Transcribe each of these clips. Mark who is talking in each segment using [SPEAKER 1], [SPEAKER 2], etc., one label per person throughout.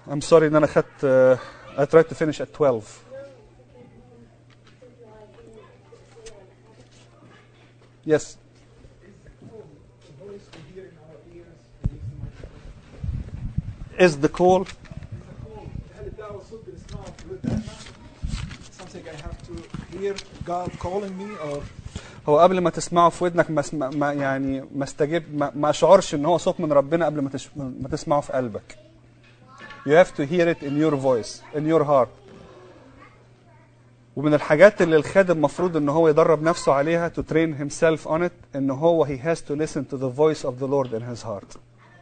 [SPEAKER 1] I'm sorry ان انا خدت uh, I tried to finish at 12 Yes is the call
[SPEAKER 2] هل الدعوة الصوت بنسمعه في ودنا؟ Something I have to hear God calling me or
[SPEAKER 1] هو قبل ما تسمعه في ودنك ما, اسم... ما يعني ما استجيب ما, ما اشعرش ان هو صوت من ربنا قبل ما, تش... ما تسمعه في قلبك. You have to hear it in your voice, in your heart. ومن الحاجات اللي الخادم مفروض ان هو يدرب نفسه عليها to train himself on it ان هو he has to listen to the voice of the Lord in his heart.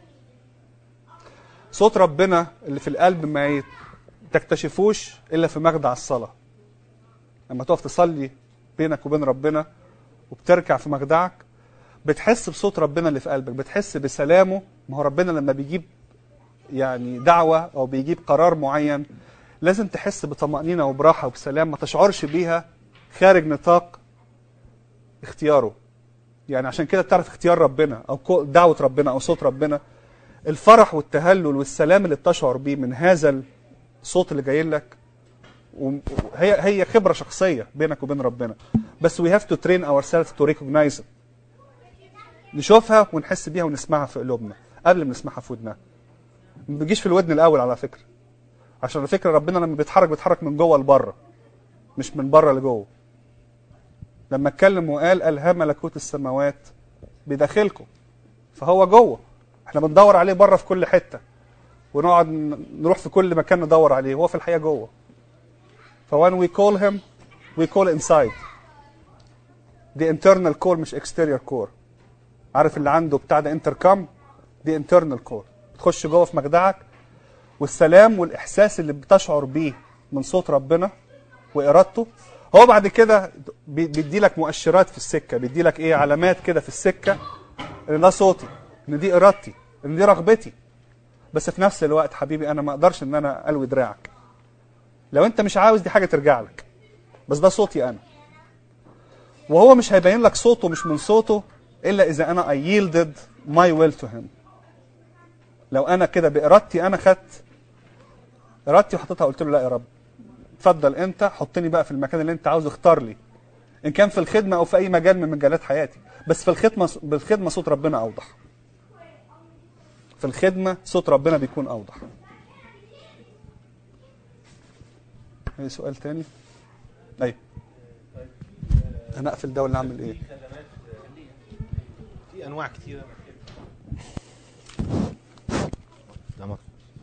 [SPEAKER 1] صوت ربنا اللي في القلب ما يت- تكتشفوش الا في مخدع الصلاه. لما تقف تصلي بينك وبين ربنا وبتركع في مخدعك بتحس بصوت ربنا اللي في قلبك بتحس بسلامه ما هو ربنا لما بيجيب يعني دعوة أو بيجيب قرار معين لازم تحس بطمأنينة وبراحة وبسلام ما تشعرش بيها خارج نطاق اختياره يعني عشان كده بتعرف اختيار ربنا أو كو- دعوة ربنا أو صوت ربنا الفرح والتهلل والسلام اللي بتشعر بيه من هذا الصوت اللي جاي لك وهي هي خبره شخصيه بينك وبين ربنا بس we have to train ourselves to recognize it نشوفها ونحس بيها ونسمعها في قلوبنا قبل ما نسمعها في ودننا ما بيجيش في الودن الاول على فكره عشان على فكره ربنا لما بيتحرك بيتحرك من جوه لبره مش من بره لجوه لما اتكلم وقال الها ملكوت السماوات بداخلكم فهو جوه احنا بندور عليه بره في كل حته ونقعد ن- نروح في كل مكان ندور عليه هو في الحقيقه جوه ف when we call him we call inside دي internal call مش exterior call عارف اللي عنده بتاع ده انتركم دي internal call تخش جوه في مخدعك والسلام والاحساس اللي بتشعر بيه من صوت ربنا وارادته هو بعد كده بي- بيدي لك مؤشرات في السكه بيدي لك ايه علامات كده في السكه ان ده صوتي ان دي ارادتي ان دي رغبتي بس في نفس الوقت حبيبي انا ما اقدرش ان انا الوي دراعك لو انت مش عاوز دي حاجه ترجع لك بس ده صوتي انا وهو مش هيبين لك صوته مش من صوته الا اذا انا I yielded my will to him لو انا كده بارادتي انا خدت ارادتي وحطيتها قلت له لا يا رب اتفضل انت حطني بقى في المكان اللي انت عاوزه اختار لي ان كان في الخدمه او في اي مجال من مجالات حياتي بس في الخدمه بالخدمه صوت ربنا اوضح في الخدمه صوت ربنا بيكون اوضح اي سؤال تاني ايوه انا اقفل ده ولا اعمل ايه
[SPEAKER 3] في انواع كتيره ده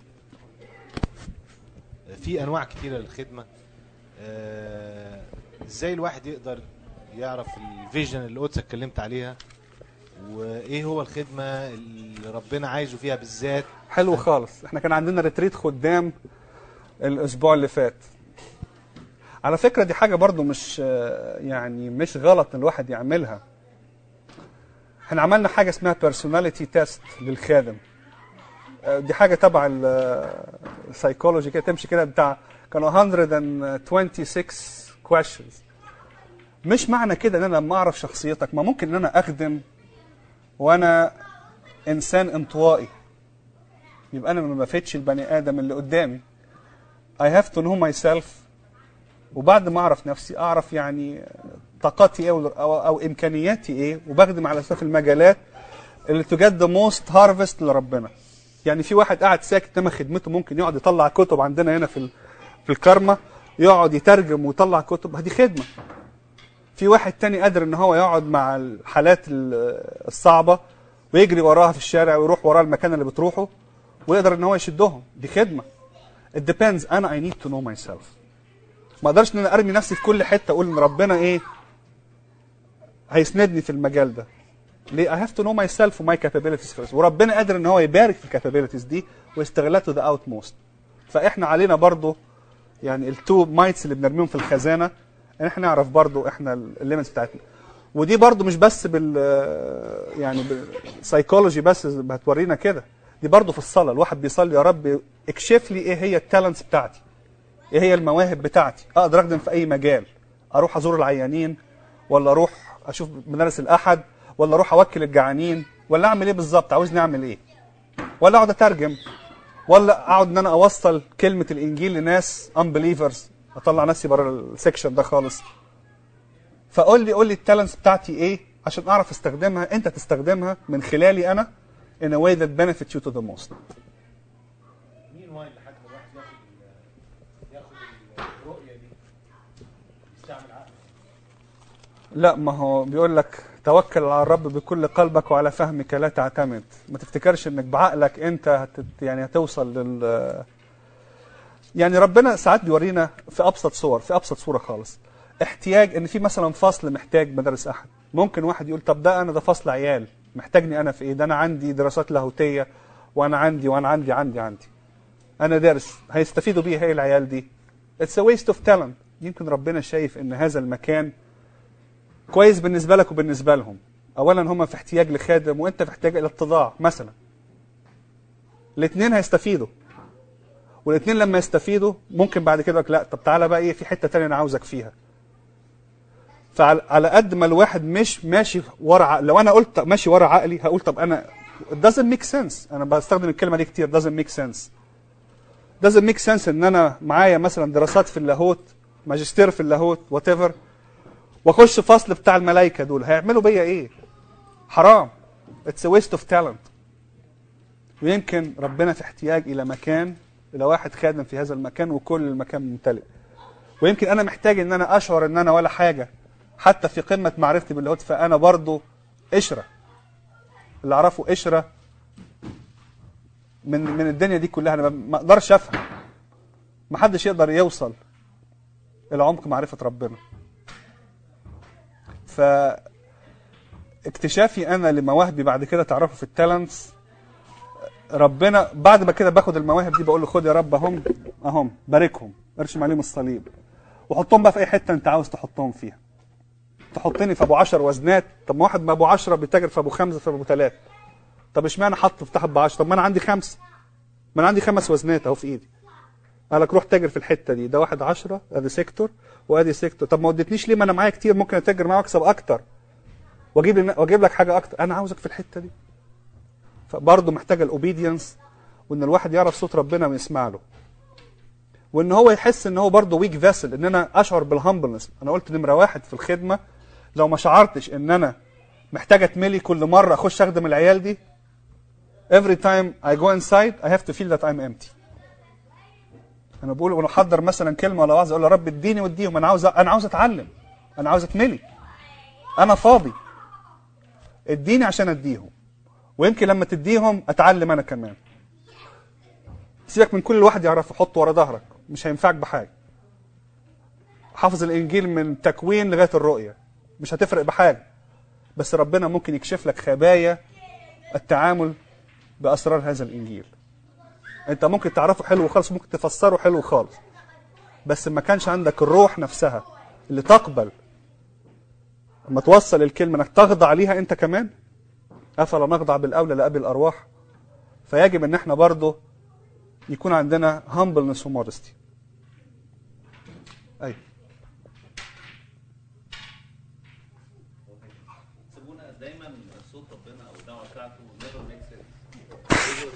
[SPEAKER 3] في انواع كتيره للخدمه آه، ازاي الواحد يقدر يعرف الفيجن اللي قدس اتكلمت عليها وايه هو الخدمه اللي ربنا عايزه فيها بالذات
[SPEAKER 1] حلو خالص احنا كان عندنا ريتريت خدام الاسبوع اللي فات على فكره دي حاجه برضو مش آه، يعني مش غلط ان الواحد يعملها احنا عملنا حاجه اسمها بيرسوناليتي تيست للخادم آه، دي حاجه تبع السايكولوجي كده تمشي كده بتاع كانوا 126 questions مش معنى كده ان انا لما اعرف شخصيتك ما ممكن ان انا اخدم وانا انسان انطوائي يبقى انا ما بفيدش البني ادم اللي قدامي I have to know myself وبعد ما اعرف نفسي اعرف يعني طاقاتي ايه او, أو, أو امكانياتي ايه وبخدم على اساس المجالات اللي تجد موست هارفست لربنا يعني في واحد قاعد ساكت انما خدمته ممكن يقعد يطلع كتب عندنا هنا في ال- في الكارما يقعد يترجم ويطلع كتب هذه خدمه في واحد تاني قادر ان هو يقعد مع الحالات ال- الصعبه ويجري وراها في الشارع ويروح ورا المكان اللي بتروحه ويقدر ان هو يشدهم دي خدمه it depends انا I need to know myself ما اقدرش ان انا ارمي نفسي في كل حته اقول ان ربنا ايه هيسندني في المجال ده ليه I have to know myself وماي capabilities first وربنا قادر ان هو يبارك في الكابابيلتيز دي ويستغلها to the outmost فاحنا علينا برضو يعني التو مايتس اللي بنرميهم في الخزانه ان احنا نعرف برضو احنا الليمتس بتاعتنا ودي برضو مش بس بال يعني بالسايكولوجي بس هتورينا كده دي برضو في الصلاه الواحد بيصلي يا رب اكشف لي ايه هي التالنتس بتاعتي ايه هي المواهب بتاعتي اقدر اخدم في اي مجال اروح ازور العيانين ولا اروح اشوف مدارس الاحد ولا اروح اوكل الجعانين ولا اعمل ايه بالظبط عاوزني اعمل ايه ولا اقعد اترجم ولا اقعد ان انا اوصل كلمه الانجيل لناس unbelievers اطلع نفسي بره السكشن ده خالص فقول لي قول لي التالنتس بتاعتي ايه عشان اعرف استخدمها انت تستخدمها من خلالي انا in a way that benefits you to the most
[SPEAKER 3] مين وايد لحد ما الواحد ياخد ال- ياخد الرؤيه دي يستعمل عقله
[SPEAKER 1] لا ما هو بيقول لك توكل على الرب بكل قلبك وعلى فهمك لا تعتمد ما تفتكرش انك بعقلك انت هتت يعني هتوصل لل يعني ربنا ساعات بيورينا في ابسط صور في ابسط صوره خالص احتياج ان في مثلا فصل محتاج مدرس احد ممكن واحد يقول طب ده انا ده فصل عيال محتاجني انا في ايه ده انا عندي دراسات لاهوتيه وانا عندي وانا عندي عندي عندي انا دارس هيستفيدوا بيه هي العيال دي اتس a waste of talent يمكن ربنا شايف ان هذا المكان كويس بالنسبه لك وبالنسبه لهم اولا هم في احتياج لخادم وانت في احتياج الى اتضاع مثلا الاثنين هيستفيدوا والاثنين لما يستفيدوا ممكن بعد كده يقول لك لا طب تعالى بقى ايه في حته تانية انا عاوزك فيها فعلى على قد ما الواحد مش ماشي ورا عقل لو انا قلت ماشي ورا عقلي هقول طب انا it doesn't make sense انا بستخدم الكلمه دي كتير doesn't make sense doesn't make sense ان انا معايا مثلا دراسات في اللاهوت ماجستير في اللاهوت وات ايفر واخش فصل بتاع الملائكه دول هيعملوا بيا ايه حرام اتس ويست اوف تالنت ويمكن ربنا في احتياج الى مكان الى واحد خادم في هذا المكان وكل المكان ممتلئ ويمكن انا محتاج ان انا اشعر ان انا ولا حاجه حتى في قمه معرفتي باللاهوت فانا برضو قشره اللي اعرفه قشره من من الدنيا دي كلها انا ما اقدرش افهم ما حدش يقدر يوصل الى عمق معرفه ربنا ف اكتشافي انا لمواهبي بعد كده تعرفوا في التالنتس ربنا بعد ما كده باخد المواهب دي بقول له خد يا رب اهم اهم باركهم ارشم عليهم الصليب وحطهم بقى في اي حته انت عاوز تحطهم فيها تحطني في ابو 10 وزنات طب ما واحد ما ابو 10 بيتاجر في ابو خمسه في ابو ثلاثه طب اشمعنى حط في تحت ب 10 طب ما انا عندي خمسه ما انا عندي خمس وزنات اهو في ايدي قال لك روح تاجر في الحته دي ده واحد 10 ادي سيكتور وادي سيكتور طب ما وديتنيش ليه ما انا معايا كتير ممكن اتاجر معاه واكسب اكتر واجيب لنا- واجيب لك حاجه اكتر انا عاوزك في الحته دي فبرضه محتاجه الاوبيدينس وان الواحد يعرف صوت ربنا ويسمع له وان هو يحس ان هو برضه ويك فيسل ان انا اشعر بالهمبلنس انا قلت نمره واحد في الخدمه لو ما شعرتش ان انا محتاج اتملي كل مره اخش اخدم العيال دي every time I go inside I have to feel that I'm empty انا بقول وانا احضر مثلا كلمه ولا وعظ اقول يا رب اديني واديهم انا عاوز انا عاوز اتعلم انا عاوز اتملي انا فاضي اديني عشان اديهم ويمكن لما تديهم اتعلم انا كمان سيبك من كل واحد يعرف يحط ورا ظهرك مش هينفعك بحاجه حافظ الانجيل من تكوين لغايه الرؤيه مش هتفرق بحاجه بس ربنا ممكن يكشف لك خبايا التعامل باسرار هذا الانجيل انت ممكن تعرفه حلو خالص ممكن تفسره حلو خالص بس ما كانش عندك الروح نفسها اللي تقبل لما توصل الكلمه انك تخضع ليها انت كمان افلا نخضع بالاولى لابي الارواح فيجب ان احنا برضه يكون عندنا humbleness ومودستي ايوه
[SPEAKER 4] سيبونا دايما صوت ربنا او الدعوه بتاعته never makes sense.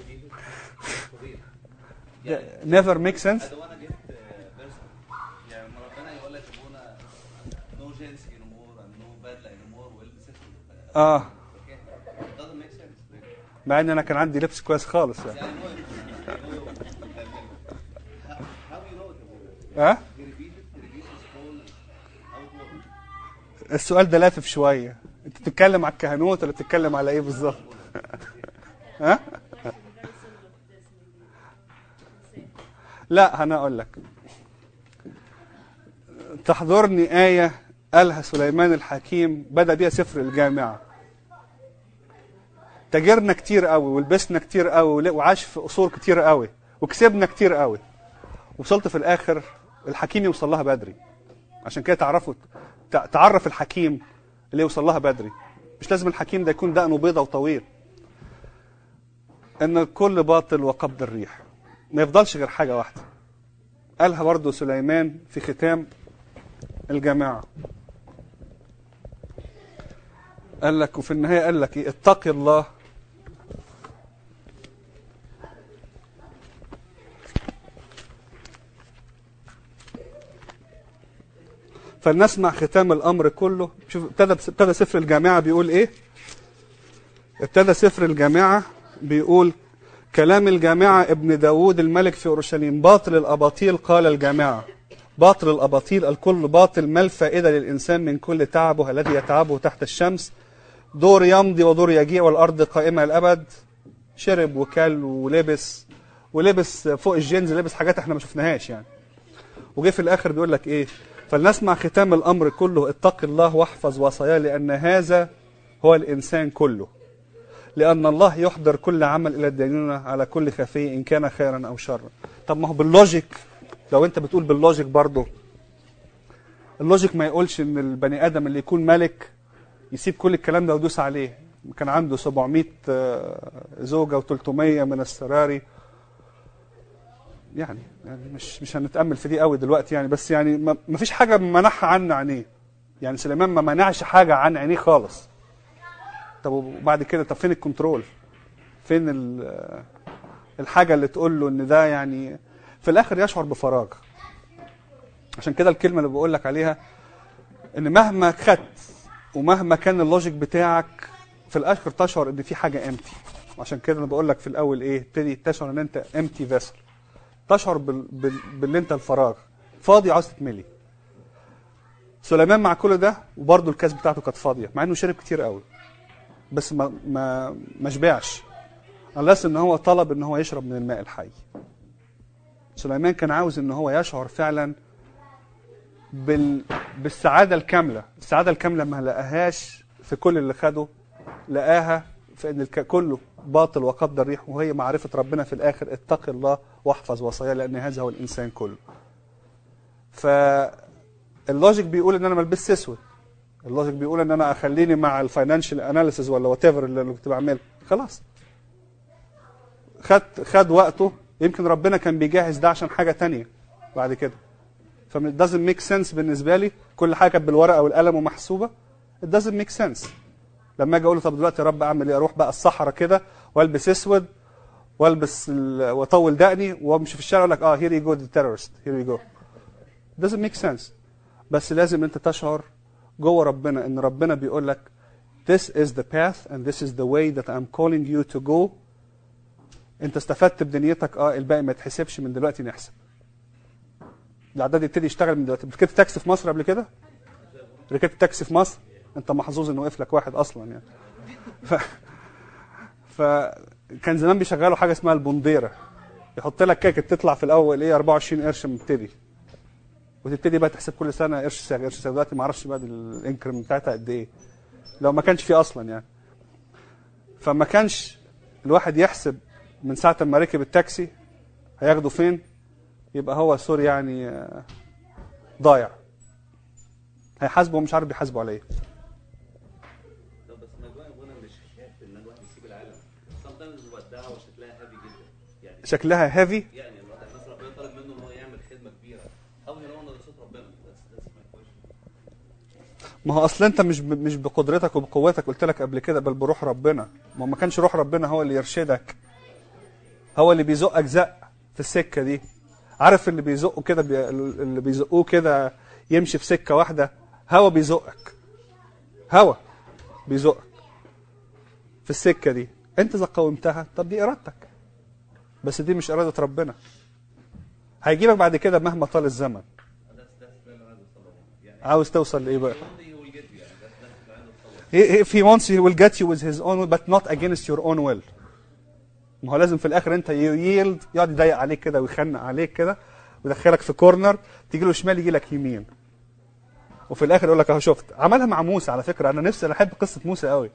[SPEAKER 4] طبيعي.
[SPEAKER 1] never make sense
[SPEAKER 4] I don't wanna get uh, personal. يعني لما ربنا يقول لك ابونا no jealousy anymore and no bad anymore والبس اسود
[SPEAKER 1] اه
[SPEAKER 4] اوكي it doesn't make sense
[SPEAKER 1] مع ان انا كان عندي لبس كويس خالص يعني
[SPEAKER 4] يعني I know it. I know it. How- how you know it ابونا؟
[SPEAKER 1] ها
[SPEAKER 4] He repeated he repeats his whole outward.
[SPEAKER 1] السؤال ده لافف شويه انت بتتكلم على الكهنوت ولا بتتكلم على ايه بالظبط ها لا انا اقول لك تحضرني آية قالها سليمان الحكيم بدأ بيها سفر الجامعة تاجرنا كتير قوي ولبسنا كتير قوي وعاش في قصور كتير قوي وكسبنا كتير قوي وصلت في الآخر الحكيم يوصل لها بدري عشان كده تعرفوا تع- تعرف الحكيم اللي يوصل لها بدري مش لازم الحكيم ده يكون دقنه بيضة وطويل ان الكل باطل وقبض الريح ما يفضلش غير حاجة واحدة قالها برضو سليمان في ختام الجماعة قال لك وفي النهاية قال لك ايه اتقي الله فلنسمع ختام الامر كله شوف ابتدى ابتدى سفر الجامعه بيقول ايه ابتدى سفر الجامعه بيقول كلام الجامعه ابن داوود الملك في اورشليم باطل الاباطيل قال الجامعه باطل الاباطيل الكل باطل ما الفائده للانسان من كل تعبه الذي يتعبه تحت الشمس دور يمضي ودور يجيء والارض قائمه الابد شرب وكل ولبس ولبس فوق الجينز لبس حاجات احنا ما شفناهاش يعني وجه في الاخر بيقول لك ايه فلنسمع ختام الامر كله اتق الله واحفظ وصاياه لان هذا هو الانسان كله لان الله يحضر كل عمل الى الدينونه على كل خفي ان كان خيرا او شرا طب ما هو باللوجيك لو انت بتقول باللوجيك برضه اللوجيك ما يقولش ان البني ادم اللي يكون ملك يسيب كل الكلام ده ويدوس عليه كان عنده 700 آه، زوجه و300 من السراري يعني يعني مش مش هنتامل في دي قوي دلوقتي يعني بس يعني ما ما فيش حاجه منعها عن عينيه يعني سليمان ما منعش حاجه عن عينيه خالص طب وبعد كده طب فين الكنترول فين ال- الحاجه اللي تقول له ان ده يعني في الاخر يشعر بفراغ عشان كده الكلمه اللي بقول لك عليها ان مهما خدت ومهما كان اللوجيك بتاعك في الاخر تشعر ان في حاجه امتي عشان كده انا بقول لك في الاول ايه ابتدي تشعر ان انت امتي فيسل تشعر بال... بال... باللي انت الفراغ فاضي عاوز تتملي سليمان مع كل ده وبرضه الكاس بتاعته كانت فاضيه مع انه شرب كتير قوي بس ما ما ما شبعش unless ان هو طلب ان هو يشرب من الماء الحي سليمان كان عاوز ان هو يشعر فعلا بال... بالسعاده الكامله السعاده الكامله ما لقاهاش في كل اللي خده لقاها في ان الك... كله باطل وقدر ريح وهي معرفه ربنا في الاخر اتق الله واحفظ وصاياه لان هذا هو الانسان كله فاللوجيك بيقول ان انا ما البسش اسود اللوجيك بيقول ان انا اخليني مع الفاينانشال اناليسيز ولا وات ايفر اللي اللي كنت بعمله خلاص خد خد وقته يمكن ربنا كان بيجهز ده عشان حاجه تانية بعد كده ف it doesn't make sense بالنسبه لي كل حاجه كانت بالورقه والقلم ومحسوبه it doesn't make sense لما اجي اقول له طب دلوقتي يا رب اعمل ايه اروح بقى الصحراء كده والبس اسود والبس ال- واطول دقني وامشي في الشارع اقول لك اه هير يو جو ذا تيرورست هير يو جو doesn't make sense بس لازم انت تشعر جوه ربنا ان ربنا بيقول لك this is the path and this is the way that I'm calling you to go انت استفدت بدنيتك اه الباقي ما يتحسبش من دلوقتي نحسب الاعداد يبتدي يشتغل من دلوقتي ركبت تاكسي في مصر قبل كده ركبت تاكسي في مصر انت محظوظ انه وقف لك واحد اصلا يعني ف... فكان زمان بيشغلوا حاجه اسمها البنديره يحط لك كيكه تطلع في الاول ايه 24 قرش مبتدي وتبتدي بقى تحسب كل سنه قرش ساغ قرش ساغ دلوقتي ما اعرفش بقى الانكريمنت بتاعتها قد ايه لو ما كانش فيه اصلا يعني فما كانش الواحد يحسب من ساعه ما ركب التاكسي هياخده فين يبقى هو سوري يعني آه، ضايع هيحاسبه ومش عارف بيحاسبه على ايه
[SPEAKER 4] طب بس موضوع ابونا مش خاف ان الواحد يسيب العالم sometimes بتبقى الدعوه شكلها هابي جدا يعني
[SPEAKER 1] شكلها هيفي
[SPEAKER 4] يعني الواحد مثلا ربنا طالب منه ان هو يعمل خدمه كبيره how you know ان ده صوت ربنا that's that's my question
[SPEAKER 1] ما هو اصل انت مش ب- مش بقدرتك وبقوتك قلت لك قبل كده بل بروح ربنا ما هو ما كانش روح ربنا هو اللي يرشدك هو اللي بيزقك زق في السكه دي عارف اللي بيزقه كده بي... اللي بيزقوه كده يمشي في سكه واحده هوا بيزقك هوا بيزقك في السكه دي انت اذا قاومتها طب دي ارادتك بس دي مش اراده ربنا هيجيبك بعد كده مهما طال الزمن
[SPEAKER 4] that's that's اللي انا عايز اوصله يعني
[SPEAKER 1] عاوز توصل لايه بقى
[SPEAKER 4] one day he will get you يعني that's that's اللي عايز اوصله
[SPEAKER 1] He- if he wants he will get you with his own will but not against your own will ما هو لازم في الاخر انت ييلد يقعد يضيق عليك كده ويخنق عليك كده ويدخلك في كورنر تيجي له شمال يجي لك يمين وفي الاخر يقول لك اهو شفت عملها مع موسى على فكره انا نفسي انا احب قصه موسى قوي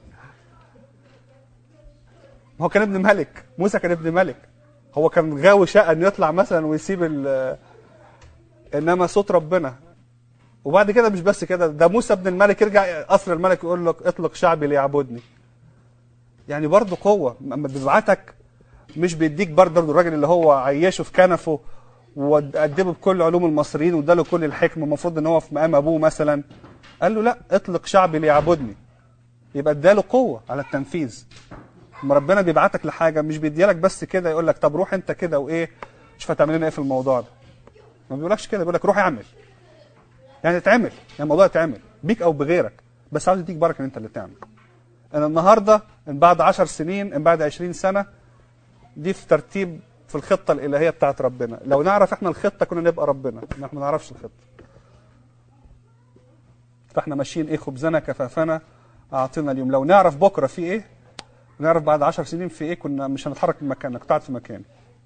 [SPEAKER 1] ما هو كان ابن ملك موسى كان ابن ملك هو كان غاوي شقه انه يطلع مثلا ويسيب ال- انما صوت ربنا وبعد كده مش بس كده ده موسى ابن الملك يرجع قصر الملك يقول لك اطلق شعبي ليعبدني يعني برضه قوه اما بيبعتك مش بيديك برضه الراجل اللي هو عيشه في كنفه وادبه بكل علوم المصريين واداله كل الحكمه المفروض ان هو في مقام ابوه مثلا قال له لا اطلق شعبي ليعبدني يبقى اداله قوه على التنفيذ لما ربنا بيبعتك لحاجه مش بيديلك بس كده يقول لك طب روح انت كده وايه شوف هتعمل لنا ايه في الموضوع ده ما بيقولكش كده بيقول لك روح اعمل يعني اتعمل يعني الموضوع اتعمل بيك او بغيرك بس عاوز يديك بركه ان انت اللي تعمل انا النهارده ان بعد 10 سنين ان بعد 20 سنه دي في ترتيب في الخطه الالهيه بتاعت ربنا لو نعرف احنا الخطه كنا نبقى ربنا احنا ما نعرفش الخطه فاحنا ماشيين ايه خبزنا كفافنا اعطينا اليوم لو نعرف بكره في ايه نعرف بعد 10 سنين في ايه كنا مش هنتحرك من مكاننا كنت قاعد في مكاني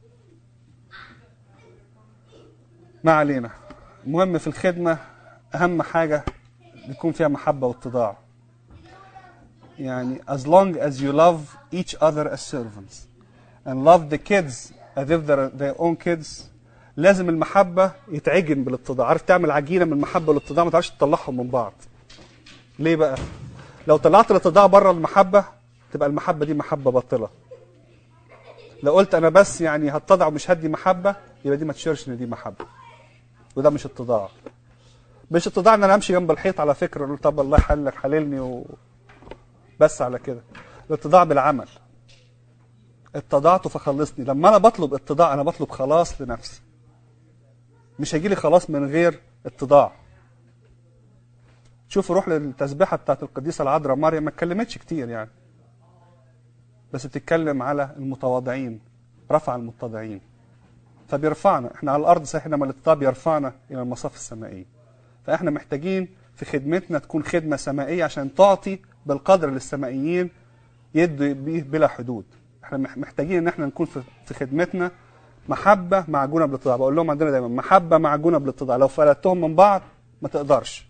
[SPEAKER 1] ما علينا المهم في الخدمه اهم حاجه يكون فيها محبه واتضاع يعني as long as you love each other as servants and love the kids as if they're their own kids لازم المحبة يتعجن بالاتضاع عارف تعمل عجينة من المحبة والاتضاع ما تعرفش تطلعهم من بعض ليه بقى لو طلعت الاتضاع بره المحبة تبقى المحبة دي محبة باطلة لو قلت انا بس يعني هتضع ومش هدي محبة يبقى دي ما تشيرش ان دي محبة وده مش اتضاع مش اتضاع ان انا امشي جنب الحيط على فكرة اقول طب الله يحلك حللني و... بس على كده الاتضاع بالعمل اتضعت فخلصني لما انا بطلب اتضاع انا بطلب خلاص لنفسي مش هيجي لي خلاص من غير اتضاع شوفوا روح للتسبيحه بتاعت القديسه العذراء مريم ما اتكلمتش كتير يعني بس بتتكلم على المتواضعين رفع المتضعين فبيرفعنا احنا على الارض صحيح انما الاتضاع بيرفعنا الى المصاف السمائيه فاحنا محتاجين في خدمتنا تكون خدمه سمائيه عشان تعطي بالقدر للسمائيين يدوا بيه بلا حدود احنا مح- محتاجين ان احنا نكون في في خدمتنا محبه معجونه بالاتضاع بقول لهم عندنا دايما محبه معجونه بالاتضاع لو فلتهم من بعض ما تقدرش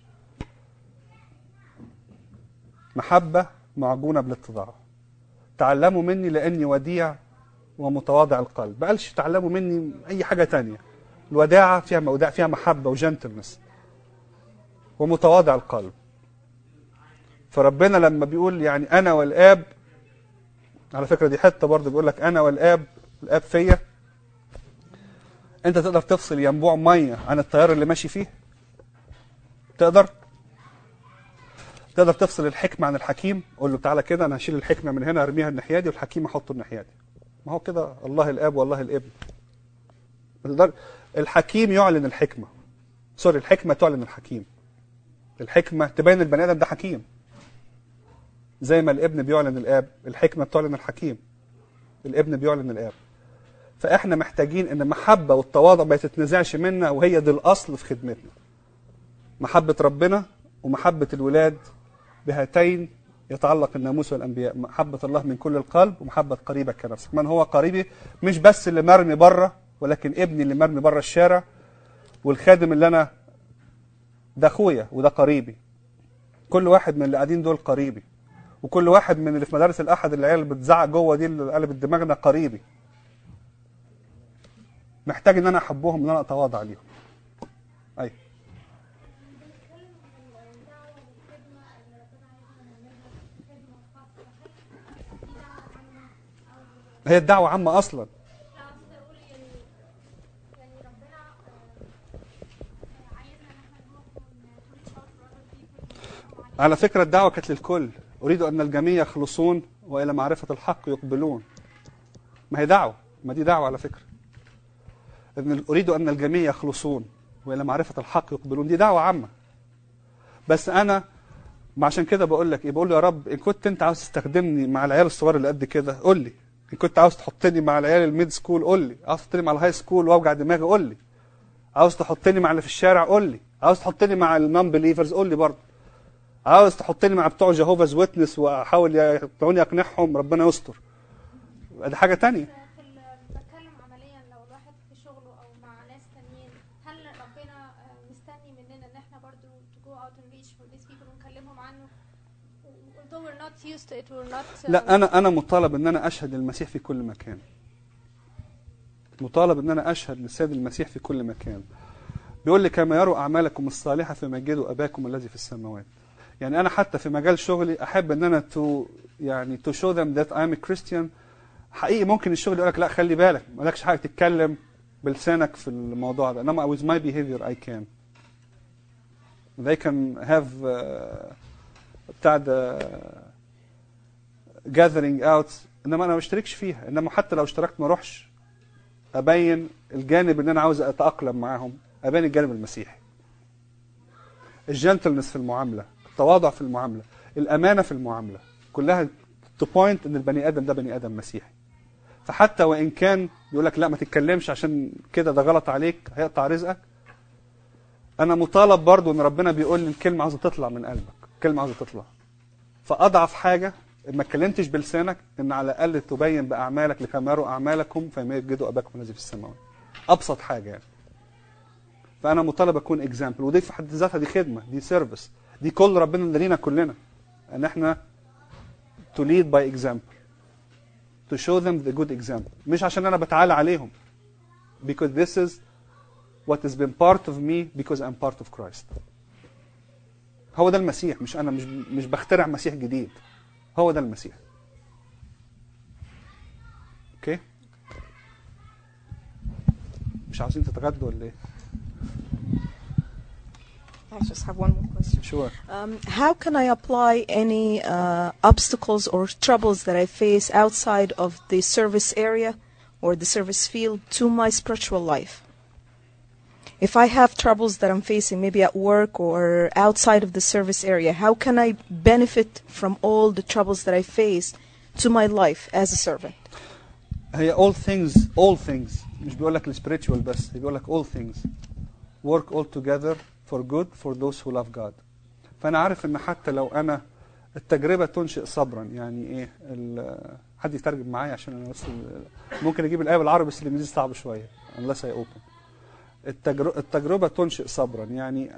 [SPEAKER 1] محبه معجونه بالاتضاع تعلموا مني لاني وديع ومتواضع القلب ما قالش تعلموا مني اي حاجه تانية الوداعه فيها مودع فيها محبه وجنتلنس ومتواضع القلب فربنا لما بيقول يعني انا والاب على فكره دي حته برضه بيقول لك انا والاب الاب فيا انت تقدر تفصل ينبوع ميه عن التيار اللي ماشي فيه تقدر تقدر تفصل الحكمه عن الحكيم قول له تعالى كده انا هشيل الحكمه من هنا ارميها الناحيه دي والحكيم احطه الناحيه دي ما هو كده الله الاب والله الابن تقدر الحكيم يعلن الحكمه سوري الحكمه تعلن الحكيم الحكمه تبين البني ادم ده حكيم زي ما الابن بيعلن الاب الحكمه بتعلن الحكيم الابن بيعلن الاب فاحنا محتاجين ان المحبه والتواضع ما تتنزعش منا وهي دي الاصل في خدمتنا محبه ربنا ومحبه الولاد بهاتين يتعلق الناموس والانبياء محبه الله من كل القلب ومحبه قريبك كنفسك من هو قريبي مش بس اللي مرمي بره ولكن ابني اللي مرمي بره الشارع والخادم اللي انا ده اخويا وده قريبي كل واحد من اللي قاعدين دول قريبي وكل واحد من اللي في مدارس الاحد العيال اللي بتزعق جوه دي اللي قلبت دماغنا قريبي محتاج ان انا احبهم ان انا اتواضع ليهم ايوه هي الدعوه عامه اصلا على فكرة الدعوة كانت للكل أريد أن الجميع يخلصون وإلى معرفة الحق يقبلون ما هي دعوة ما دي دعوة على فكرة أن أريد أن الجميع يخلصون وإلى معرفة الحق يقبلون دي دعوة عامة بس أنا ما عشان كده بقول لك إيه بقول له يا رب إن كنت أنت عاوز تستخدمني مع العيال الصغار اللي قد كده قول لي إن كنت عاوز تحطني مع العيال الميد سكول قول لي عاوز تحطني مع الهاي سكول وأوجع دماغي قول لي عاوز تحطني مع اللي في الشارع قول لي عاوز تحطني مع النون بليفرز قول لي برضه عاوز تحطني مع بتوع جهوفاز ويتنس واحاول يقنعوني اقنعهم ربنا يستر دي حاجه تانية
[SPEAKER 5] في ال- بتكلم عمليا لو الواحد في شغله او مع ناس تانيين هل ربنا آه، مستني مننا ان احنا برضو to go out and reach for these people ونكلمهم عنه although we're not used to it we're not uh,
[SPEAKER 1] لا انا انا مطالب ان انا اشهد للمسيح في كل مكان مطالب ان انا اشهد للسيد المسيح في كل مكان بيقول لي كما يروا اعمالكم الصالحه فمجدوا اباكم الذي في السماوات يعني انا حتى في مجال شغلي احب ان انا تو يعني تو شو ذم ذات اي ام كريستيان حقيقي ممكن الشغل يقول لك لا خلي بالك مالكش حاجه تتكلم بلسانك في الموضوع ده انما with my behavior I can they can have uh, بتاع ده gathering out انما انا ما بشتركش فيها انما حتى لو اشتركت ما اروحش ابين الجانب اللي انا عاوز اتاقلم معاهم ابين الجانب المسيحي الجنتلنس في المعامله التواضع في المعامله الامانه في المعامله كلها تو بوينت ان البني ادم ده بني ادم مسيحي فحتى وان كان يقول لك لا ما تتكلمش عشان كده ده غلط عليك هيقطع رزقك انا مطالب برضو ان ربنا بيقول لي الكلمه عاوزه تطلع من قلبك الكلمه عاوزه تطلع فاضعف حاجه ما اتكلمتش بلسانك ان على الاقل تبين باعمالك لكما يروا اعمالكم فما يجدوا اباكم الذي في السماوات ابسط حاجه يعني فانا مطالب اكون اكزامبل ودي في حد ذاتها دي خدمه دي سيرفيس دي كل ربنا لينا كلنا ان احنا to lead by example to show them the good example مش عشان انا بتعالى عليهم because this is what has been part of me because I'm part of Christ هو ده المسيح مش انا مش مش بخترع مسيح جديد هو ده المسيح اوكي مش عاوزين تتغدوا ولا ايه
[SPEAKER 6] I just have one more question.
[SPEAKER 1] sure
[SPEAKER 6] Um, how can I apply any uh, obstacles or troubles that I face outside of the service area or the service field to my spiritual life? If I have troubles that I'm facing, maybe at work or outside of the service area, how can I benefit from all the troubles that I face to my life as a servant?
[SPEAKER 1] هي all things all things مش بيقول لك السبiritual بس بيقول لك all things work all together for good for those who love God فانا عارف ان حتى لو انا التجربه تنشئ صبرا يعني ايه ال- حد يترجم معايا عشان انا بس ال- ممكن اجيب الايه بالعربي بس الانجليزي صعب شويه unless I open التجر- التجربه تنشئ صبرا يعني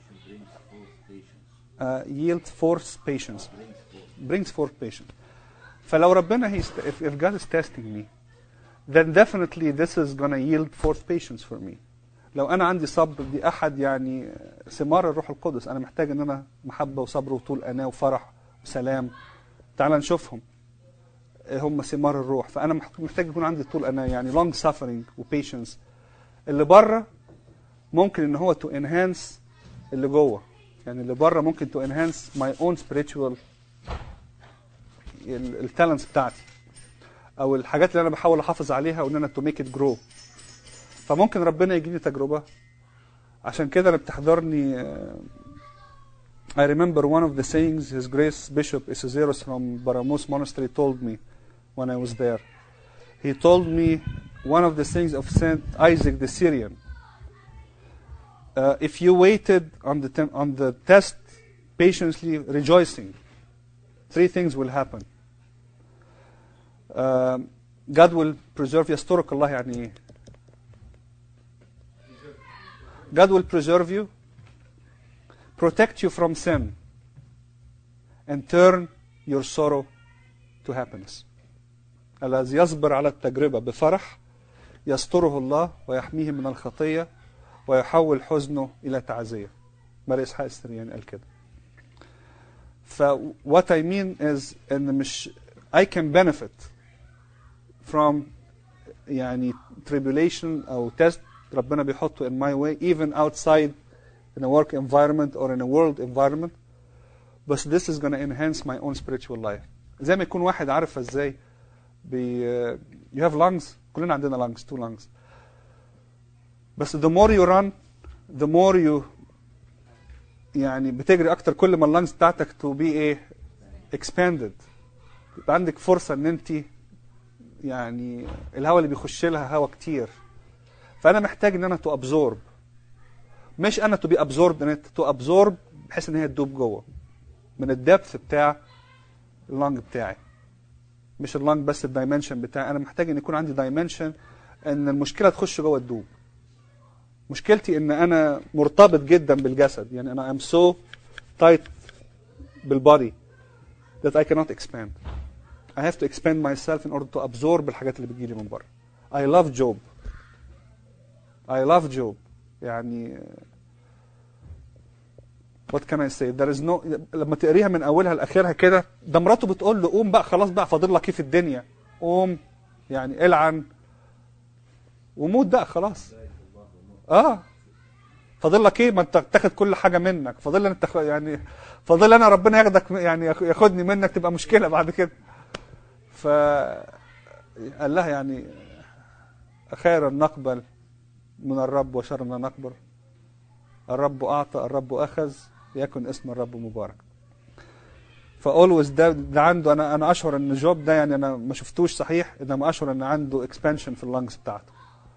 [SPEAKER 1] uh, yield force patience brings forth patience فلو ربنا هي if, if God is testing me then definitely this is gonna yield forth patience for me لو انا عندي صبر دي احد يعني ثمار الروح القدس انا محتاج ان انا محبه وصبر وطول اناه وفرح وسلام تعال نشوفهم إيه هم ثمار الروح فانا مح- محتاج يكون عندي طول اناه يعني long suffering وبيشنس اللي بره ممكن ان هو to enhance اللي جوه يعني اللي بره ممكن to enhance my own spiritual التالنتس بتاعتي او الحاجات اللي انا بحاول احافظ عليها وان انا to make it grow فممكن ربنا يجيني تجربه عشان كده اللي بتحضرني آه، I remember one of the sayings His Grace Bishop Isizeros from Baramos Monastery told me when I was there. He told me one of the sayings of Saint Isaac the Syrian. Uh, if you waited on the tem- on the test patiently rejoicing, three things will happen. Um, God will preserve يسترك الله يعني ايه؟ God will preserve you, protect you from sin, and turn your sorrow to happiness. الذي يصبر على التجربة بفرح يستره الله ويحميه من الخطية ويحول حزنه إلى تعزية. ماري إسحاق السرياني قال كده. ف what I mean is إن مش I can benefit from يعني tribulation أو test ربنا بيحطه in my way even outside in a work environment or in a world environment بس this is gonna enhance my own spiritual life زي ما يكون واحد عارف ازاي بي you have lungs كلنا عندنا lungs two lungs بس the more you run the more you يعني بتجري اكتر كل ما اللانجز بتاعتك to be ايه expanded يبقى عندك فرصه ان انت يعني الهواء اللي بيخش لها هواء كتير فانا محتاج ان انا تو ابزورب مش انا تو بي ابزورب ان تو ابزورب بحيث ان هي تدوب جوه من الدبث بتاع اللنج بتاعي مش اللنج بس الدايمنشن بتاعي انا محتاج ان يكون عندي دايمنشن ان المشكله تخش جوه تدوب مشكلتي ان انا مرتبط جدا بالجسد يعني انا ام سو تايت بالبادي that I cannot expand I have to expand myself in order to absorb الحاجات اللي بتجيلي من بره I love Job I love Job يعني what can I say there is no لما تقريها من اولها لاخرها كده ده مراته بتقول له قوم بقى خلاص بقى فاضل لك ايه في الدنيا قوم يعني العن وموت بقى خلاص اه فاضل لك ايه ما انت تاخد كل حاجه منك فاضل لي انت خ- يعني فاضل انا ربنا ياخدك يعني ياخ- ياخدني منك تبقى مشكله بعد كده ف قال لها يعني خيرا نقبل من الرب وشرنا نقبل الرب اعطى الرب اخذ يكن اسم الرب مبارك فاولويز ده ده عنده انا انا اشعر ان جوب ده يعني انا ما شفتوش صحيح انما اشعر ان عنده اكسبانشن في اللنجز بتاعته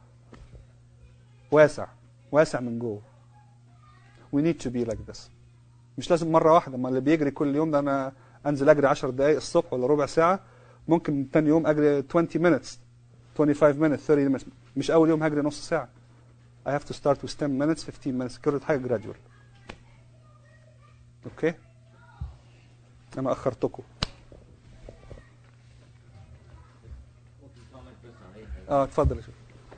[SPEAKER 1] واسع واسع من جوه we need to be like this مش لازم مره واحده ما اللي بيجري كل يوم ده انا انزل اجري 10 دقائق الصبح ولا ربع ساعه ممكن تاني يوم اجري 20 minutes 25 minutes 30 minutes مش اول يوم هجري نص ساعه I have to start with 10 minutes 15 minutes كل حاجه gradual اوكي انا اخرتكم اه اتفضل يا شيخ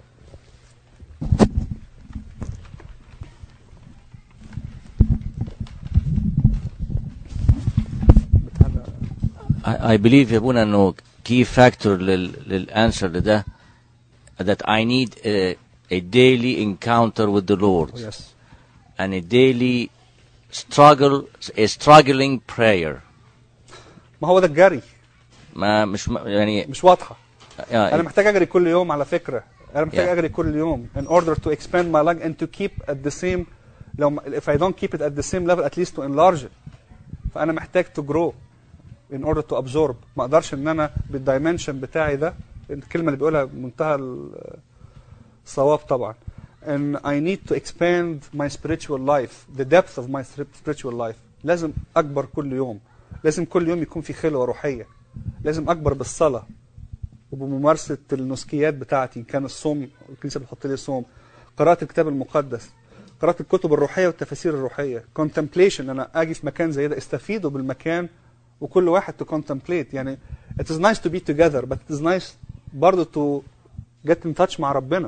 [SPEAKER 1] بتاع-
[SPEAKER 7] I, I believe يا ابونا انه key factor لل, للانسر لده that I need a, a daily encounter with the Lord
[SPEAKER 1] Oh, yes
[SPEAKER 7] and a daily struggle a struggling prayer
[SPEAKER 1] ما هو ده الجري
[SPEAKER 7] ما مش م- يعني
[SPEAKER 1] مش واضحه
[SPEAKER 7] آه،
[SPEAKER 1] انا محتاج اجري كل يوم على فكره انا محتاج
[SPEAKER 7] Yeah.
[SPEAKER 1] اجري كل يوم in order to expand my lung and to keep at the same لو ما- if I don't keep it at the same level at least to enlarge it فانا محتاج to grow in order to absorb ما اقدرش ان انا بالدايمنشن بتاعي ده الكلمه اللي بيقولها بمنتهى ال- الصواب طبعا and I need to expand my spiritual life the depth of my spiritual life لازم اكبر كل يوم لازم كل يوم يكون في خلوه روحيه لازم اكبر بالصلاه وبممارسه النسكيات بتاعتي إن كان الصوم الكنيسه بتحط لي صوم قراءه الكتاب المقدس قراءه الكتب الروحيه والتفاسير الروحيه contemplation انا اجي في مكان زي ده استفيدوا بالمكان وكل واحد to contemplate يعني it is nice to be together but it is nice برضه to get in touch مع ربنا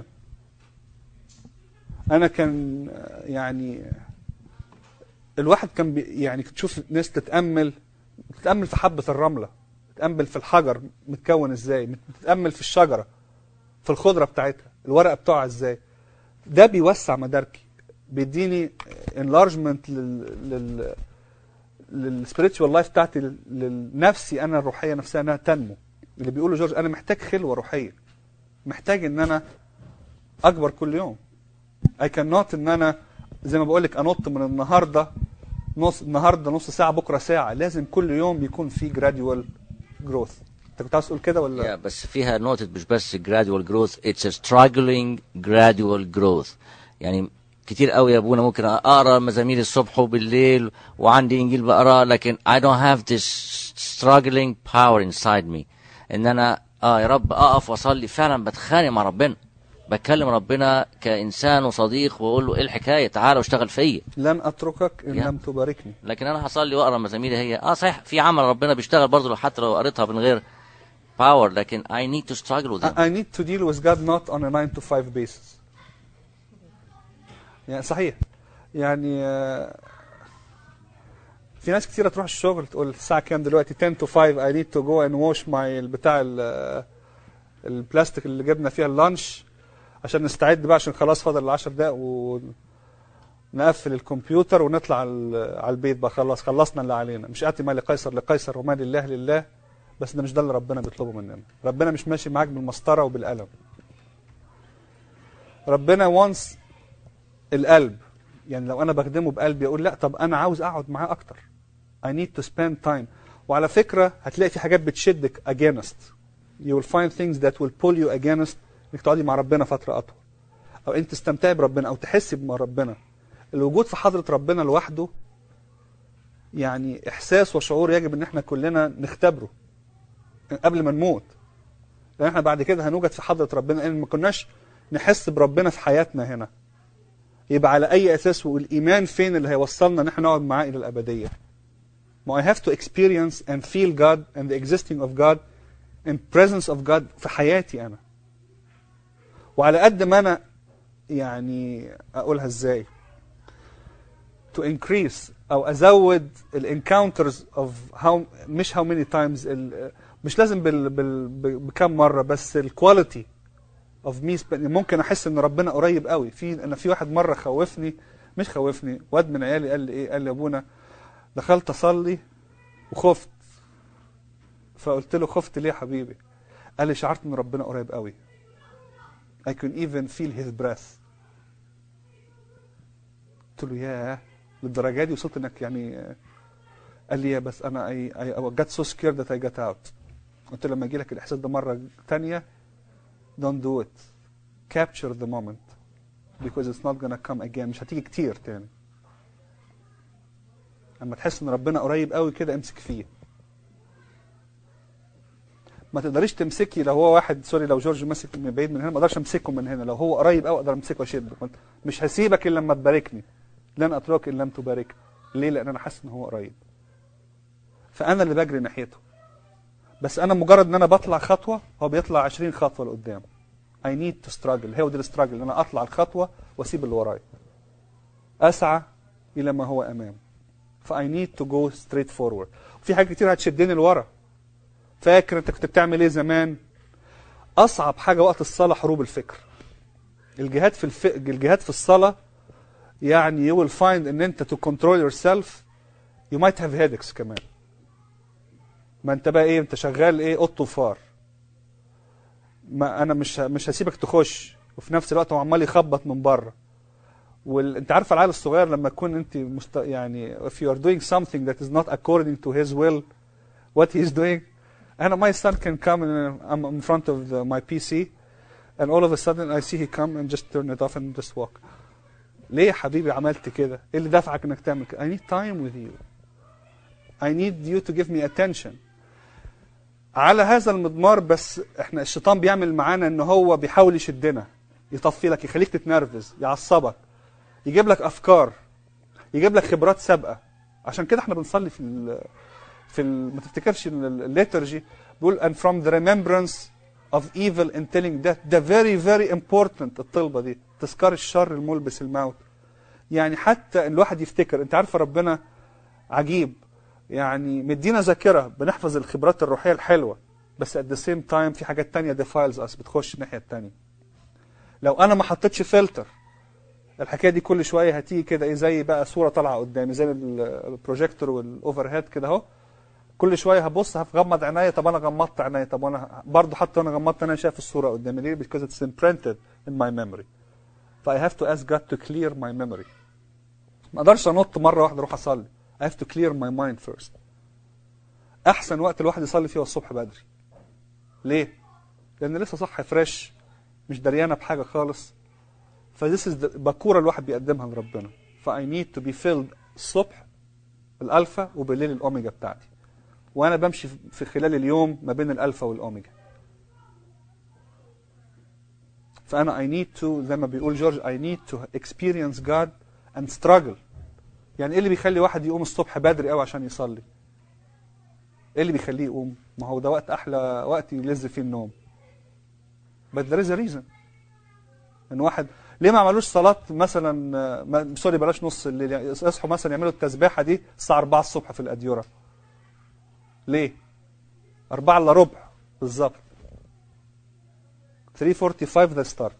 [SPEAKER 1] انا كان آه، يعني الواحد كان بي يعني تشوف ناس تتامل تتامل في حبه الرمله تتامل في الحجر متكون ازاي تتامل في الشجره في الخضره بتاعتها الورقه بتوعها ازاي ده بيوسع مداركي بيديني انلارجمنت لل لل للسبiritual لايف بتاعتي لل- للنفسي انا الروحيه نفسها انها تنمو اللي بيقوله جورج انا محتاج خلوه روحيه محتاج ان انا اكبر كل يوم I cannot ان انا زي ما بقول لك انط من النهارده نص النهارده نص ساعه بكره ساعه لازم كل يوم يكون في gradual growth انت كنت عاوز تقول كده ولا
[SPEAKER 7] Yeah, بس فيها نقطة مش بس gradual growth it's a struggling gradual growth يعني كتير قوي يا ابونا ممكن اقرا مزامير الصبح وبالليل وعندي انجيل بقراه لكن I don't have this struggling power inside me ان انا اه يا رب اقف واصلي فعلا بتخانق مع ربنا بكلم ربنا كانسان وصديق واقول له ايه الحكايه تعالى واشتغل فيا
[SPEAKER 1] لن اتركك ان
[SPEAKER 7] Yeah.
[SPEAKER 1] لم تباركني
[SPEAKER 7] لكن انا هصلي واقرا مزاميري هي اه صحيح في عمل ربنا بيشتغل برضه لو حتى لو قريتها من غير باور لكن I need to struggle with
[SPEAKER 1] I,
[SPEAKER 7] them
[SPEAKER 1] I need to deal with God not on a 9 to 5 basis. يعني صحيح يعني آه، في ناس كتيرة تروح الشغل تقول الساعة كام دلوقتي 10 to 5 I need to go and wash my البتاع ال- آه، البلاستيك اللي جبنا فيها اللانش عشان نستعد بقى عشان خلاص فاضل ال 10 دقايق ونقفل الكمبيوتر ونطلع على على البيت بقى خلاص خلصنا اللي علينا مش آتي ما لقيصر لقيصر وما لله لله بس ده مش ده اللي ربنا بيطلبه مننا ربنا مش ماشي معاك بالمسطره وبالقلم ربنا وانس القلب يعني لو انا بخدمه بقلبي اقول لا طب انا عاوز اقعد معاه اكتر I need to spend time وعلى فكره هتلاقي في حاجات بتشدك against you will find things that will pull you against انك تقعدي مع ربنا فتره اطول او انت تستمتعي بربنا او تحسي بمع ربنا الوجود في حضره ربنا لوحده يعني احساس وشعور يجب ان احنا كلنا نختبره قبل ما نموت لان احنا بعد كده هنوجد في حضره ربنا لان ما كناش نحس بربنا في حياتنا هنا يبقى على اي اساس والايمان فين اللي هيوصلنا ان احنا نقعد معاه الى الابديه ما I have to experience and feel God and the existing of God and presence of God في حياتي انا وعلى قد ما انا يعني اقولها ازاي to increase او ازود الانكاونترز اوف هاو مش هاو ماني تايمز مش لازم بال بال ب- بكم مره بس الكواليتي اوف مي ممكن احس ان ربنا قريب قوي في انا في واحد مره خوفني مش خوفني واد من عيالي قال لي ايه قال لي يا ابونا دخلت اصلي وخفت فقلت له خفت ليه يا حبيبي قال لي شعرت ان ربنا قريب قوي I can even feel his breath قلت له ياه للدرجه دي وصلت انك يعني آه، قال لي يا بس انا اي اي got so scared that I got out قلت له لما يجي لك الاحساس ده مره تانية don't do it capture the moment because it's not gonna come again مش هتيجي كتير تاني اما تحس ان ربنا قريب قوي كده امسك فيه ما تقدريش تمسكي لو هو واحد سوري لو جورج ماسك من بعيد من هنا ما اقدرش امسكه من هنا لو هو قريب قوي اقدر امسكه واشده مش هسيبك الا لما تباركني لن اتركك ان لم تباركني ليه لان انا حاسس ان هو قريب فانا اللي بجري ناحيته بس انا مجرد ان انا بطلع خطوه هو بيطلع 20 خطوه لقدام I need to struggle هو دي الستراجل ان انا اطلع الخطوه واسيب اللي ورايا اسعى الى ما هو امام ف I need to go straight forward في حاجات كتير هتشدني لورا فاكر انت كنت بتعمل ايه زمان اصعب حاجه وقت الصلاه حروب الفكر الجهاد في الف... الجهاد في الصلاه يعني you will find ان انت to control yourself you might have headaches كمان ما انت بقى ايه انت شغال ايه قط وفار ما انا مش ه- مش هسيبك تخش وفي نفس الوقت هو عمال يخبط من بره وال... انت عارف العيل الصغير لما تكون انت مست... يعني if you are doing something that is not according to his will what he is doing انا my son can come and I'm in front of the, my PC and all of a sudden I see he come and just turn it off and just walk ليه يا حبيبي عملت كده ايه اللي دفعك انك تعمل كده I need time with you I need you to give me attention على هذا المضمار بس احنا الشيطان بيعمل معانا ان هو بيحاول يشدنا يطفي لك يخليك تتنرفز يعصبك يجيب لك افكار يجيب لك خبرات سابقه عشان كده احنا بنصلي في ال في ال ما تفتكرش ان الليترجي بيقول and from the remembrance of evil and telling death ده very very important الطلبه دي تذكار الشر الملبس الموت يعني حتى الواحد يفتكر انت عارف ربنا عجيب يعني مدينا ذاكره بنحفظ الخبرات الروحيه الحلوه بس at the same time في حاجات تانية defiles us بتخش الناحيه التانية لو انا ما حطيتش فلتر الحكايه دي كل شويه هتيجي كده ايه زي بقى صوره طالعه قدامي زي ال- البروجيكتور والاوفر هيد كده اهو كل شويه هبص هغمض عينيا طب انا غمضت عينيا طب وانا برضه حتى وانا غمضت عينيا شايف الصوره قدامي ليه because it's imprinted in my memory ف I have to ask God to clear my memory ما اقدرش انط مره واحده اروح اصلي I have to clear my mind first احسن وقت الواحد يصلي فيه هو الصبح بدري ليه لان لسه صح فريش مش دريانه بحاجه خالص فذيس از بكوره الواحد بيقدمها لربنا ف I need to be filled الصبح الالفا وبالليل الاوميجا بتاعتي وانا بمشي في خلال اليوم ما بين الالفا والاوميجا فانا I need to زي ما بيقول جورج I need to experience God and struggle يعني ايه اللي بيخلي واحد يقوم الصبح بدري قوي عشان يصلي ايه اللي بيخليه يقوم ما هو ده وقت احلى وقت يلذ فيه النوم but there is a reason ان واحد ليه ما عملوش صلاة مثلا آه، ما- سوري بلاش نص الليل يعني يصحوا مثلا يعملوا التسبيحة دي الساعة 4 الصبح في الأديرة ليه؟ 4 الا ربع بالظبط 3:45 ذا ستارت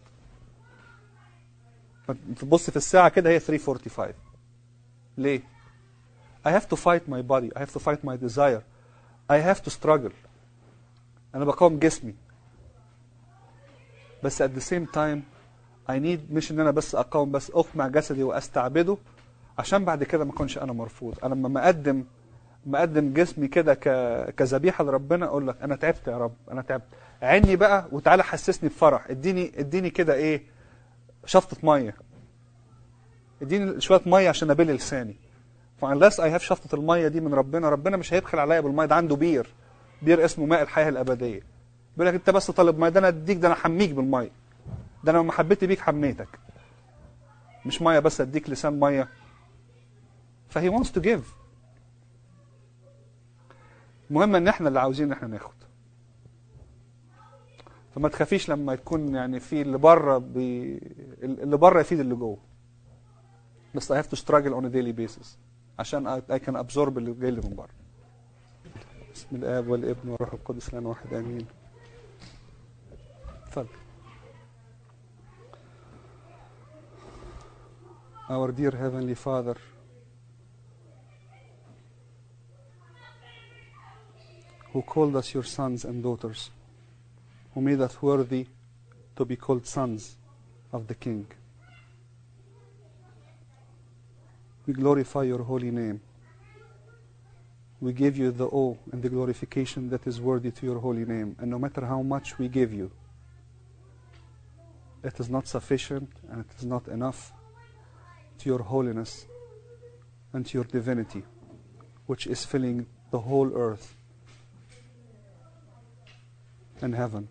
[SPEAKER 1] تبص في الساعة كده هي 3:45 ليه؟ I have to fight my body I have to fight my desire I have to struggle أنا بقاوم جسمي بس at the same time I need مش ان انا بس اقاوم بس اقمع جسدي واستعبده عشان بعد كده ما اكونش انا مرفوض انا لما اقدم مقدم جسمي كده ك- كذبيحه لربنا اقول لك انا تعبت يا رب انا تعبت عيني بقى وتعالى حسسني بفرح اديني اديني كده ايه شفطه ميه اديني شويه ميه عشان ابل لساني فانلس اي هاف شفطه الميه دي من ربنا ربنا مش هيبخل عليا بالميه ده عنده بير بير اسمه ماء الحياه الابديه بيقول لك انت بس طالب ميه ده انا اديك ده انا حميك بالميه ده انا لما حبيت بيك حميتك مش ميه بس اديك لسان ميه فهي wants to give المهم ان احنا اللي عاوزين ان احنا ناخد فما تخافيش لما يكون يعني في اللي بره بي... اللي بره يفيد اللي جوه بس I have to struggle on a daily basis عشان I, I can absorb اللي جاي لي من بره بسم الاب والابن والروح القدس الان واحد امين اتفضل Our dear Heavenly Father, who called us your sons and daughters, who made us worthy to be called sons of the King. We glorify your holy name. We give you the awe and the glorification that is worthy to your holy name. And no matter how much we give you, it is not sufficient and it is not enough to your holiness and to your divinity, which is filling the whole earth and heaven.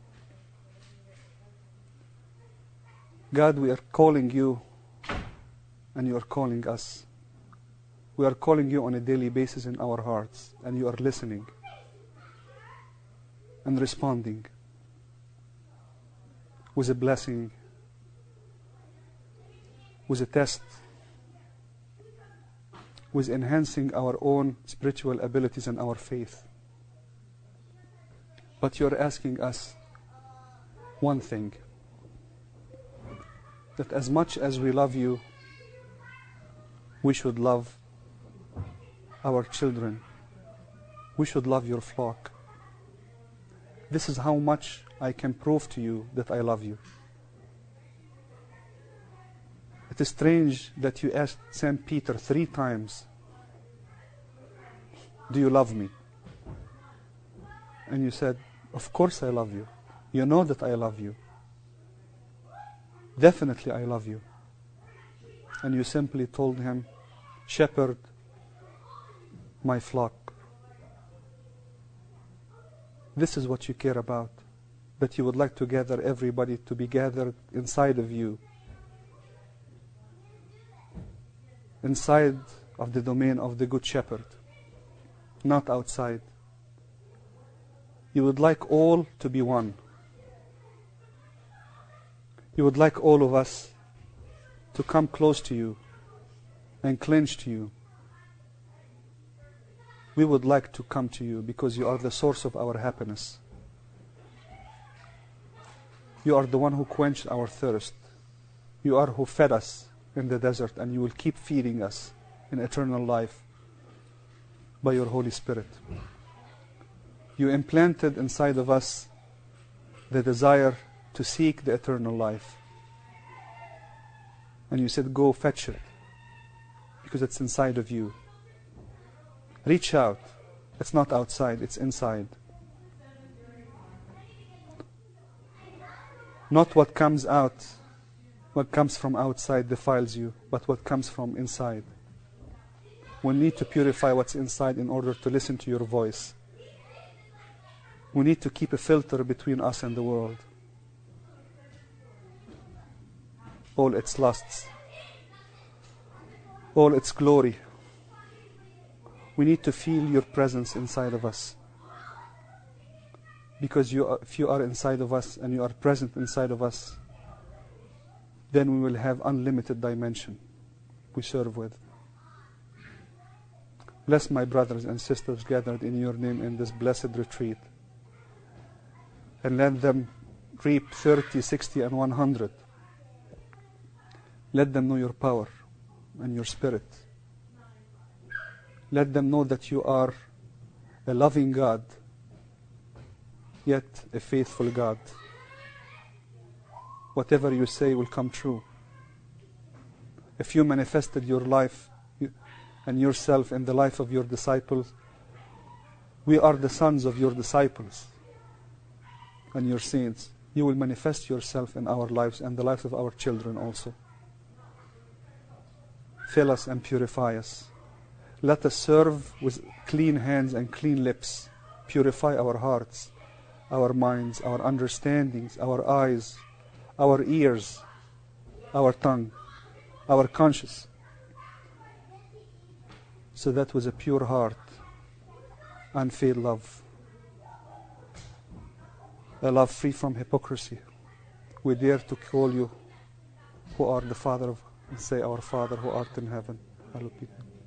[SPEAKER 1] God, we are calling you and you are calling us. We are calling you on a daily basis in our hearts, and you are listening and responding with a blessing, with a test, with enhancing our own spiritual abilities and our faith. But you're asking us one thing that as much as we love you, we should love our children. We should love your flock. This is how much I can prove to you that I love you. It is strange that you asked St. Peter three times, Do you love me? And you said, Of course I love you. You know that I love you. Definitely I love you. And you simply told him, Shepherd my flock. This is what you care about. That you would like to gather everybody to be gathered inside of you. Inside of the domain of the Good Shepherd, not outside. You would like all to be one. You would like all of us to come close to you and clinch to you. We would like to come to you because you are the source of our happiness. You are the one who quenched our thirst. You are who fed us in the desert, and you will keep feeding us in eternal life by your Holy Spirit. You implanted inside of us the desire to seek the eternal life. And you said, Go fetch it because it's inside of you. Reach out. It's not outside, it's inside. Not what comes out, what comes from outside defiles you, but what comes from inside. We need to purify what's inside in order to listen to your voice. We need to keep a filter between us and the world. All its lusts, all its glory. We need to feel your presence inside of us. Because you are, if you are inside of us and you are present inside of us, then we will have unlimited dimension we serve with. Bless my brothers and sisters gathered in your name in this blessed retreat. And let them reap 30, 60, and 100. Let them know your power and your spirit. Let them know that you are a loving God, yet a faithful God. Whatever you say will come true. If you manifested your life and yourself in the life of your disciples, we are the sons of your disciples and your saints. You will manifest yourself in our lives and the lives of our children also. Fill us and purify us. Let us serve with clean hands and clean lips. Purify our hearts, our minds, our understandings, our eyes, our ears, our tongue, our conscience. So that with a pure heart, unfeigned love, a love free from hypocrisy, we dare to call you who are the Father of, and say, Our Father who art in heaven, hallowed be thy name.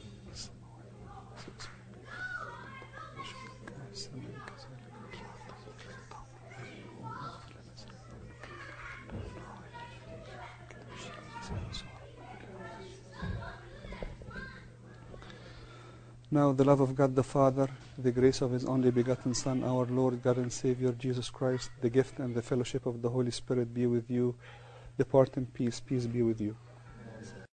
[SPEAKER 1] Now the love of God the Father, the grace of His only begotten Son, our Lord God and Savior Jesus Christ, the gift and the fellowship of the Holy Spirit be with you. Depart in peace. Peace be with you.